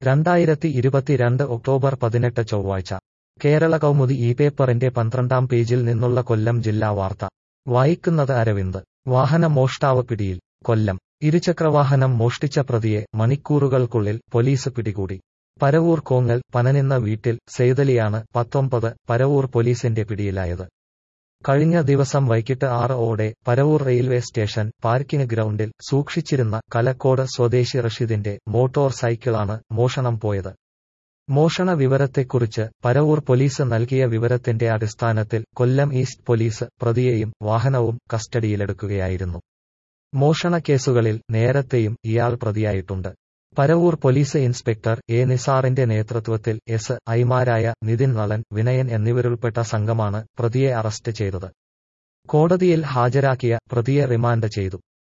രണ്ടായിരത്തി ഇരുപത്തിരണ്ട് ഒക്ടോബർ പതിനെട്ട് ചൊവ്വാഴ്ച കേരള കൗമുദി ഈ പേപ്പറിന്റെ പന്ത്രണ്ടാം പേജിൽ നിന്നുള്ള കൊല്ലം ജില്ലാ വാർത്ത വായിക്കുന്നത് അരവിന്ദ് വാഹന മോഷ്ടാവ് പിടിയിൽ കൊല്ലം ഇരുചക്രവാഹനം മോഷ്ടിച്ച പ്രതിയെ മണിക്കൂറുകൾക്കുള്ളിൽ പോലീസ് പിടികൂടി പരവൂർ കോങ്ങൽ പനനിന്ന വീട്ടിൽ സെയ്തലിയാണ് പത്തൊമ്പത് പരവൂർ പോലീസിന്റെ പിടിയിലായത് കഴിഞ്ഞ ദിവസം വൈകിട്ട് ആറ് ഓടെ പരവൂർ റെയിൽവേ സ്റ്റേഷൻ പാർക്കിംഗ് ഗ്രൗണ്ടിൽ സൂക്ഷിച്ചിരുന്ന കലക്കോട് സ്വദേശി റഷീദിന്റെ മോട്ടോർ സൈക്കിളാണ് മോഷണം പോയത് മോഷണ വിവരത്തെക്കുറിച്ച് പരവൂർ പോലീസ് നൽകിയ വിവരത്തിന്റെ അടിസ്ഥാനത്തിൽ കൊല്ലം ഈസ്റ്റ് പോലീസ് പ്രതിയെയും വാഹനവും കസ്റ്റഡിയിലെടുക്കുകയായിരുന്നു മോഷണ കേസുകളിൽ നേരത്തെയും ഇയാൾ പ്രതിയായിട്ടുണ്ട് പരവൂർ പോലീസ് ഇൻസ്പെക്ടർ എ നിസാറിന്റെ നേതൃത്വത്തിൽ എസ് ഐമാരായ നിതിൻ നളൻ വിനയൻ എന്നിവരുൾപ്പെട്ട സംഘമാണ് പ്രതിയെ അറസ്റ്റ് ചെയ്തത് കോടതിയിൽ ഹാജരാക്കിയ പ്രതിയെ റിമാൻഡ് ചെയ്തു